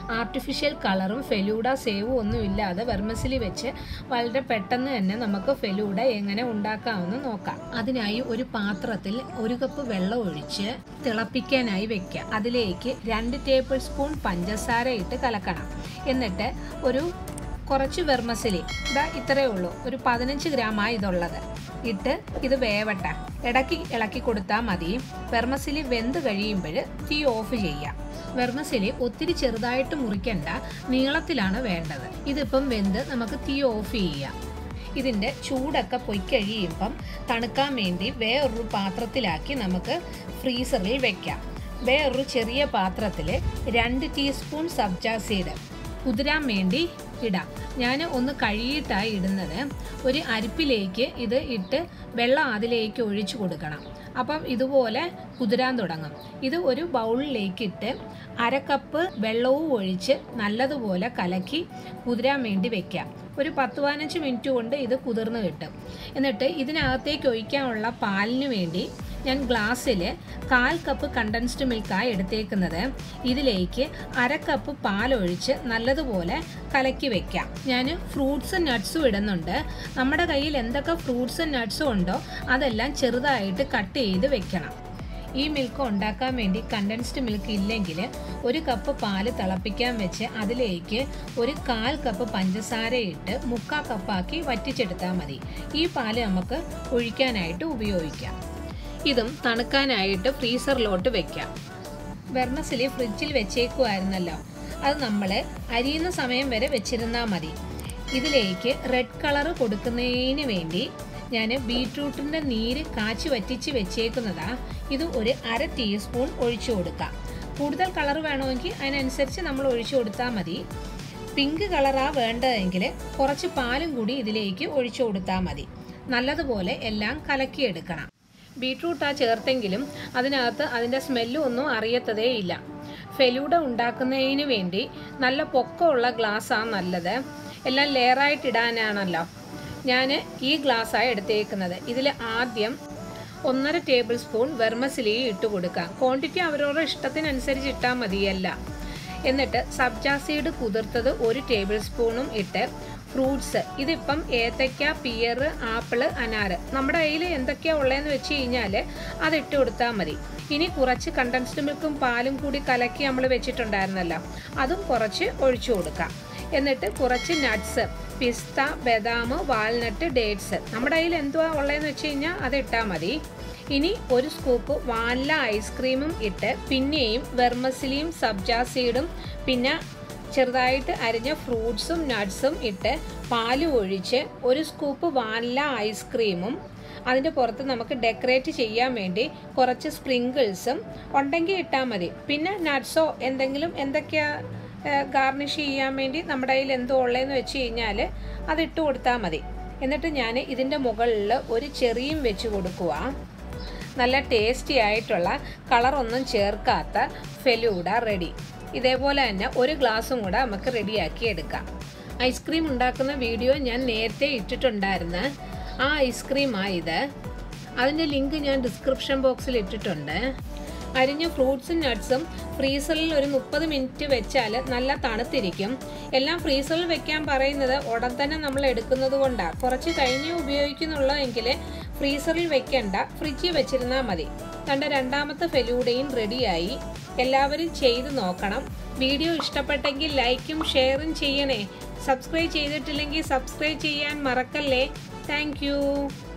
artificial കളറും ഫെലൂഡ സേവും ഒന്നും ഇല്ലാതെ വെർമസിലി വെച്ച് വളരെ പെട്ടെന്ന് തന്നെ നമുക്ക് ഫെലൂഡ എങ്ങനെ ഉണ്ടാക്കാമെന്ന് നോക്കാം അതിനായി ഒരു പാത്രത്തിൽ ഒരു കപ്പ് വെള്ളം ഒഴിച്ച് തിളപ്പിക്കാനായി വെക്കാം അതിലേക്ക് രണ്ട് ടേബിൾ സ്പൂൺ പഞ്ചസാര ഇട്ട് കലക്കണം എന്നിട്ട് ഒരു കുറച്ച് വെർമസിലി ഇതാ ഇത്രയേ ഉള്ളൂ ഒരു പതിനഞ്ച് ഗ്രാമായി ഇതുള്ളത് ഇട്ട് ഇത് വേവട്ടെ ഇടയ്ക്ക് ഇളക്കി കൊടുത്താൽ മതി വെർമസിലി വെന്ത് കഴിയുമ്പോൾ തീ ഓഫ് ചെയ്യാം വെർമസിലി ഒത്തിരി ചെറുതായിട്ട് മുറിക്കണ്ട നീളത്തിലാണ് വേണ്ടത് ഇതിപ്പം വെന്ത് നമുക്ക് തീ ഓഫ് ചെയ്യാം ഇതിൻ്റെ ചൂടൊക്കെ പൊയി കഴിയുമ്പം തണുക്കാൻ വേണ്ടി വേറൊരു പാത്രത്തിലാക്കി നമുക്ക് ഫ്രീസറിൽ വെക്കാം വേറൊരു ചെറിയ പാത്രത്തിൽ രണ്ട് ടീസ്പൂൺ സബ്ജാ സീഡ് കുതിരാൻ വേണ്ടി ഇടാം ഞാൻ ഒന്ന് കഴുകിയിട്ടാണ് ഇടുന്നത് ഒരു അരിപ്പിലേക്ക് ഇത് ഇട്ട് വെള്ളം അതിലേക്ക് ഒഴിച്ചു കൊടുക്കണം അപ്പം ഇതുപോലെ കുതിരാൻ തുടങ്ങും ഇത് ഒരു ബൗളിലേക്ക് ഇട്ട് അര കപ്പ് വെള്ളവും ഒഴിച്ച് നല്ലതുപോലെ കലക്കി കുതിരാൻ വേണ്ടി വെക്കാം ഒരു പത്ത് പതിനഞ്ച് മിനിറ്റ് കൊണ്ട് ഇത് കുതിർന്ന് കിട്ടും എന്നിട്ട് ഇതിനകത്തേക്ക് ഒഴിക്കാനുള്ള പാലിന് വേണ്ടി ഞാൻ ഗ്ലാസ്സിൽ കാൽ കപ്പ് കണ്ടൻസ്ഡ് മിൽക്കാണ് എടുത്തേക്കുന്നത് ഇതിലേക്ക് അര കപ്പ് പാലൊഴിച്ച് നല്ലതുപോലെ കലക്കി വെക്കാം ഞാൻ ഫ്രൂട്ട്സും നട്ട്സും ഇടുന്നുണ്ട് നമ്മുടെ കയ്യിൽ എന്തൊക്കെ ഫ്രൂട്ട്സും നട്ട്സും ഉണ്ടോ അതെല്ലാം ചെറുതായിട്ട് കട്ട് ചെയ്ത് വെക്കണം ഈ മിൽക്ക് ഉണ്ടാക്കാൻ വേണ്ടി കണ്ടൻസ്ഡ് മിൽക്ക് ഇല്ലെങ്കിൽ ഒരു കപ്പ് പാല് തിളപ്പിക്കാൻ വെച്ച് അതിലേക്ക് ഒരു കാൽ കപ്പ് പഞ്ചസാര ഇട്ട് മുക്കാൽ കപ്പാക്കി വറ്റിച്ചെടുത്താൽ മതി ഈ പാല് നമുക്ക് ഒഴിക്കാനായിട്ട് ഉപയോഗിക്കാം ഇതും തണുക്കാനായിട്ട് ഫ്രീസറിലോട്ട് വെക്കാം വെർമസിലി ഫ്രിഡ്ജിൽ വെച്ചേക്കുമായിരുന്നല്ലോ അത് നമ്മൾ അരിയുന്ന സമയം വരെ വെച്ചിരുന്നാൽ മതി ഇതിലേക്ക് റെഡ് കളർ കൊടുക്കുന്നതിന് വേണ്ടി ഞാൻ ബീട്രൂട്ടിൻ്റെ നീര് കാച്ചി വറ്റിച്ച് വെച്ചേക്കുന്നതാ ഇത് ഒരു അര ടീസ്പൂൺ ഒഴിച്ചു കൊടുക്കാം കൂടുതൽ കളർ വേണമെങ്കിൽ അതിനനുസരിച്ച് നമ്മൾ ഒഴിച്ചു കൊടുത്താൽ മതി പിങ്ക് കളറാ വേണ്ടതെങ്കിൽ കുറച്ച് പാലും കൂടി ഇതിലേക്ക് ഒഴിച്ചു കൊടുത്താൽ മതി നല്ലതുപോലെ എല്ലാം കലക്കിയെടുക്കണം ബീട്രൂട്ടാ ചേർത്തെങ്കിലും അതിനകത്ത് അതിൻ്റെ സ്മെല്ലും ഒന്നും അറിയത്തതേ ഇല്ല ഫെലൂഡ ഉണ്ടാക്കുന്നതിന് വേണ്ടി നല്ല പൊക്കമുള്ള ഗ്ലാസ്സാണ് നല്ലത് എല്ലാം ലെയറായിട്ട് ഇടാനാണല്ലോ ഞാൻ ഈ ഗ്ലാസ്സാണ് എടുത്തേക്കുന്നത് ഇതിൽ ആദ്യം ഒന്നര ടേബിൾ സ്പൂൺ വെർമസിലി ഇട്ട് കൊടുക്കാം ക്വാണ്ടിറ്റി അവരവരുടെ ഇഷ്ടത്തിനനുസരിച്ച് ഇട്ടാൽ മതിയല്ല എന്നിട്ട് സബ്ജാ സീഡ് കുതിർത്തത് ഒരു ടേബിൾ സ്പൂണും ഇട്ട് ഫ്രൂട്ട്സ് ഇതിപ്പം ഏത്തയ്ക്ക പിയർ ആപ്പിള് അനാറ് നമ്മുടെ കയ്യിൽ എന്തൊക്കെയാണ് ഉള്ളതെന്ന് വെച്ച് കഴിഞ്ഞാൽ അത് ഇട്ട് കൊടുത്താൽ മതി ഇനി കുറച്ച് കണ്ടൻസ്ഡ് മിൽക്കും പാലും കൂടി കലക്കി നമ്മൾ വെച്ചിട്ടുണ്ടായിരുന്നല്ലോ അതും കുറച്ച് ഒഴിച്ചു കൊടുക്കാം എന്നിട്ട് കുറച്ച് നട്ട്സ് പിസ്ത ബദാം വാൾനട്ട് ഡേറ്റ്സ് നമ്മുടെ കയ്യിൽ എന്തുവാ ഉള്ളതെന്ന് വെച്ച് കഴിഞ്ഞാൽ അത് ഇട്ടാൽ മതി ഇനി ഒരു സ്കൂപ്പ് വാനില ഐസ്ക്രീമും ഇട്ട് പിന്നെയും വെർമസിലിയും സബ്ജാ സീഡും പിന്നെ ചെറുതായിട്ട് അരിഞ്ഞ ഫ്രൂട്ട്സും നട്ട്സും ഇട്ട് പാല് ഒഴിച്ച് ഒരു സ്കൂപ്പ് വാനില ഐസ്ക്രീമും അതിൻ്റെ പുറത്ത് നമുക്ക് ഡെക്കറേറ്റ് ചെയ്യാൻ വേണ്ടി കുറച്ച് സ്പ്രിങ്കിൾസും ഉണ്ടെങ്കിൽ ഇട്ടാൽ മതി പിന്നെ നട്ട്സോ എന്തെങ്കിലും എന്തൊക്കെയാ ഗാർണിഷ് ചെയ്യാൻ വേണ്ടി നമ്മുടെ കയ്യിൽ എന്തോ ഉള്ളതെന്ന് വെച്ച് കഴിഞ്ഞാൽ അത് ഇട്ട് കൊടുത്താൽ മതി എന്നിട്ട് ഞാൻ ഇതിൻ്റെ മുകളിൽ ഒരു ചെറിയും വെച്ച് കൊടുക്കുക നല്ല ടേസ്റ്റി ആയിട്ടുള്ള കളറൊന്നും ചേർക്കാത്ത ഫെലൂഡ റെഡി ഇതേപോലെ തന്നെ ഒരു ഗ്ലാസും കൂടെ നമുക്ക് റെഡിയാക്കി എടുക്കാം ഐസ്ക്രീം ഉണ്ടാക്കുന്ന വീഡിയോ ഞാൻ നേരത്തെ ഇട്ടിട്ടുണ്ടായിരുന്നു ആ ഐസ്ക്രീമാണ് ഇത് അതിൻ്റെ ലിങ്ക് ഞാൻ ഡിസ്ക്രിപ്ഷൻ ബോക്സിൽ ഇട്ടിട്ടുണ്ട് അരിഞ്ഞ ഫ്രൂട്ട്സും നട്ട്സും ഫ്രീസറിൽ ഒരു മുപ്പത് മിനിറ്റ് വെച്ചാൽ നല്ല തണുത്തിരിക്കും എല്ലാം ഫ്രീസറിൽ വെക്കാൻ പറയുന്നത് ഉടൻ തന്നെ നമ്മൾ എടുക്കുന്നത് കൊണ്ടാണ് കുറച്ച് കഴിഞ്ഞ് ഉപയോഗിക്കുന്നുള്ളൂ എങ്കിൽ ഫ്രീസറിൽ വെക്കണ്ട ഫ്രിഡ്ജിൽ വെച്ചിരുന്നാൽ മതി തൻ്റെ രണ്ടാമത്തെ ഫെലൂഡയും റെഡിയായി എല്ലാവരും ചെയ്ത് നോക്കണം വീഡിയോ ഇഷ്ടപ്പെട്ടെങ്കിൽ ലൈക്കും ഷെയറും ചെയ്യണേ സബ്സ്ക്രൈബ് ചെയ്തിട്ടില്ലെങ്കിൽ സബ്സ്ക്രൈബ് ചെയ്യാൻ മറക്കല്ലേ താങ്ക്